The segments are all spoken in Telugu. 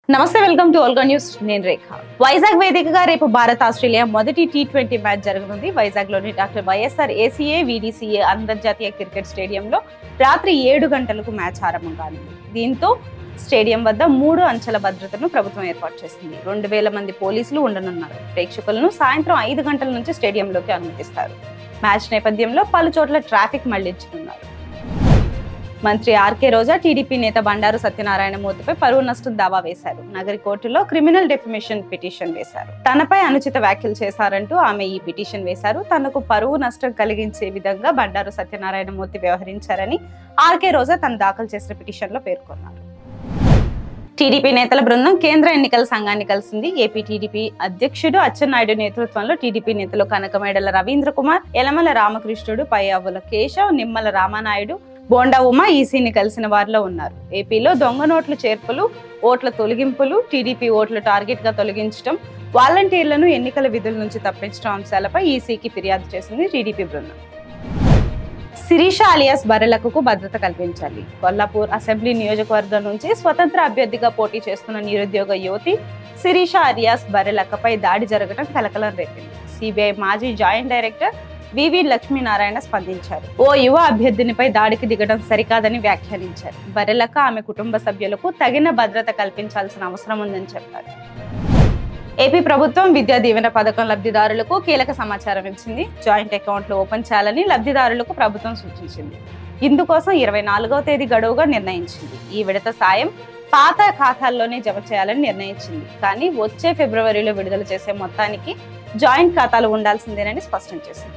నమస్తే వెల్కమ్ టు ఓల్గా న్యూస్ నేను రేఖ వైజాగ్ వేదికగా రేపు భారత్ ఆస్ట్రేలియా మొదటి టీ ట్వంటీ మ్యాచ్ జరగనుంది వైజాగ్ లోని డాక్టర్ వైఎస్ఆర్ ఏసీఏ వీడీసీఏ అంతర్జాతీయ క్రికెట్ స్టేడియంలో రాత్రి ఏడు గంటలకు మ్యాచ్ ఆరంభం కానుంది దీంతో స్టేడియం వద్ద మూడు అంచెల భద్రతను ప్రభుత్వం ఏర్పాటు చేసింది రెండు వేల మంది పోలీసులు ఉండనున్నారు ప్రేక్షకులను సాయంత్రం ఐదు గంటల నుంచి స్టేడియంలోకి అనుమతిస్తారు మ్యాచ్ నేపథ్యంలో పలు చోట్ల ట్రాఫిక్ మళ్లించనున్నారు మంత్రి ఆర్కే రోజా టీడీపీ నేత బండారు సత్యనారాయణ మూర్తిపై పరువు నష్టం దావా వేశారు నగరి కోర్టులో క్రిమినల్ డెఫిమేషన్ పిటిషన్ వేశారు తనపై అనుచిత వ్యాఖ్యలు చేశారంటూ ఆమె ఈ పిటిషన్ వేశారు తనకు పరువు నష్టం కలిగించే విధంగా బండారు సత్యనారాయణ మూర్తి వ్యవహరించారని ఆర్కే రోజా తను దాఖలు చేసిన పిటిషన్లో పేర్కొన్నారు టీడీపీ నేతల బృందం కేంద్ర ఎన్నికల సంఘాన్ని కలిసింది ఏపీ టీడీపీ అధ్యక్షుడు అచ్చెన్నాయుడు నేతృత్వంలో టీడీపీ నేతలు కనకమేడల రవీంద్ర కుమార్ యలమల రామకృష్ణుడు పయ్యావుల కేశవ్ నిమ్మల రామానాయుడు బోండా ఉమా ఈసీని కలిసిన వారిలో ఉన్నారు ఏపీలో దొంగ నోట్ల చేర్పులు ఓట్ల తొలగింపులు టీడీపీ ఓట్లు టార్గెట్ గా తొలగించడం వాలంటీర్లను ఎన్నికల విధుల నుంచి తప్పించడం అంశాలపై ఈసీకి ఫిర్యాదు చేసింది టీడీపీ బృందం శిరీష అలియాస్ బర్రెలకు భద్రత కల్పించాలి కొల్లాపూర్ అసెంబ్లీ నియోజకవర్గం నుంచి స్వతంత్ర అభ్యర్థిగా పోటీ చేస్తున్న నిరుద్యోగ యువతి శిరీష అలియాస్ బర్రెలక్కపై దాడి జరగడం కలకలం రేపింది సిబిఐ మాజీ జాయింట్ డైరెక్టర్ వివి లక్ష్మీనారాయణ స్పందించారు ఓ యువ అభ్యర్థినిపై దాడికి దిగడం సరికాదని వ్యాఖ్యానించారు బర్రెలక్క ఆమె కుటుంబ సభ్యులకు తగిన భద్రత కల్పించాల్సిన అవసరం ఉందని చెప్పారు ఏపీ ప్రభుత్వం విద్యా దీవెన పథకం లబ్ధిదారులకు కీలక సమాచారం ఇచ్చింది జాయింట్ అకౌంట్లు ఓపెన్ చేయాలని లబ్ధిదారులకు ప్రభుత్వం సూచించింది ఇందుకోసం ఇరవై నాలుగవ తేదీ గడువుగా నిర్ణయించింది ఈ విడత సాయం పాత ఖాతాల్లోనే జమ చేయాలని నిర్ణయించింది కానీ వచ్చే ఫిబ్రవరిలో విడుదల చేసే మొత్తానికి జాయింట్ ఖాతాలు ఉండాల్సిందేనని స్పష్టం చేసింది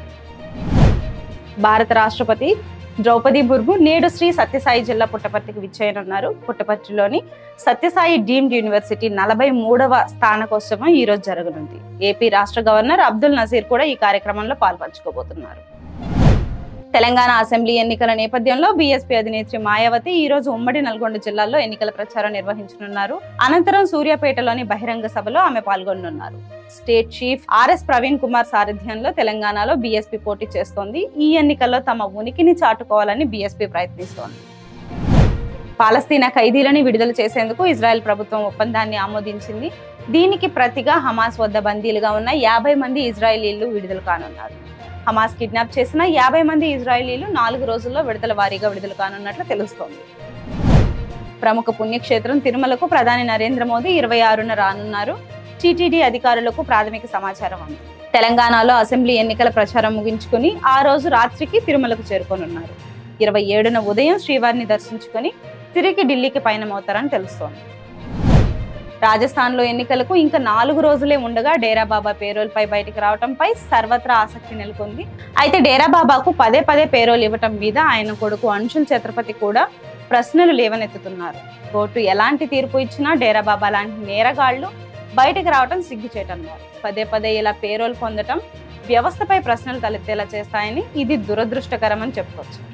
భారత రాష్ట్రపతి ద్రౌపది ముర్ము నేడు శ్రీ సత్యసాయి జిల్లా పుట్టపర్తికి విచ్చేయనున్నారు పుట్టపర్తిలోని సత్యసాయి డీమ్డ్ యూనివర్సిటీ నలభై మూడవ స్థానకోత్సవం ఈ రోజు జరగనుంది ఏపీ రాష్ట్ర గవర్నర్ అబ్దుల్ నజీర్ కూడా ఈ కార్యక్రమంలో పాల్పంచుకోబోతున్నారు తెలంగాణ అసెంబ్లీ ఎన్నికల నేపథ్యంలో బీఎస్పీ అధినేత్రి మాయావతి ఈ రోజు ఉమ్మడి నల్గొండ జిల్లాలో ఎన్నికల ప్రచారం నిర్వహించనున్నారు అనంతరం సూర్యాపేటలోని బహిరంగ సభలో ఆమె పాల్గొనున్నారు state chief RS Praveen Kumar సారథ్యంలో తెలంగాణలో బీఎస్పీ పోటీ చేస్తోంది ఈ ఎన్నికల్లో తమ ఉనికిని చాటుకోవాలని బీఎస్పీ ప్రయత్నిస్తోంది పాలస్తీనా ఖైదీలని విడుదల చేసేందుకు ఇజ్రాయెల్ ప్రభుత్వం ఒప్పందాన్ని ఆమోదించింది దీనికి ప్రతిగా హమాస్ వద్ద బందీలుగా ఉన్న యాభై మంది ఇజ్రాయేలీలు విడుదల కానున్నారు హమాస్ కిడ్నాప్ చేసిన యాభై మంది ఇజ్రాయేలీలు నాలుగు రోజుల్లో విడుదల వారీగా విడుదల కానున్నట్లు తెలుస్తోంది ప్రముఖ పుణ్యక్షేత్రం తిరుమలకు ప్రధాని నరేంద్ర మోదీ ఇరవై ఆరున రానున్నారు టీటీడీ అధికారులకు ప్రాథమిక సమాచారం ఉంది తెలంగాణలో అసెంబ్లీ ఎన్నికల ప్రచారం ముగించుకుని ఆ రోజు రాత్రికి తిరుమలకు చేరుకోనున్నారు ఇరవై ఏడున ఉదయం శ్రీవారిని దర్శించుకొని తిరిగి ఢిల్లీకి పయనమవుతారని తెలుస్తోంది రాజస్థాన్లో ఎన్నికలకు ఇంకా నాలుగు రోజులే ఉండగా డేరా బాబా పేరోల్ పై బయటికి రావడంపై సర్వత్రా ఆసక్తి నెలకొంది అయితే డేరా బాబాకు పదే పదే పేరోల్ ఇవ్వటం మీద ఆయన కొడుకు అంశుల్ ఛత్రపతి కూడా ప్రశ్నలు లేవనెత్తుతున్నారు కోర్టు ఎలాంటి తీర్పు ఇచ్చినా డేరా బాబా లాంటి నేరగాళ్లు బయటికి రావడం సిగ్గుచేటన్నారు పదే పదే ఇలా పేరోల్ పొందటం వ్యవస్థపై ప్రశ్నలు తలెత్తేలా చేస్తాయని ఇది దురదృష్టకరమని చెప్పుకోవచ్చు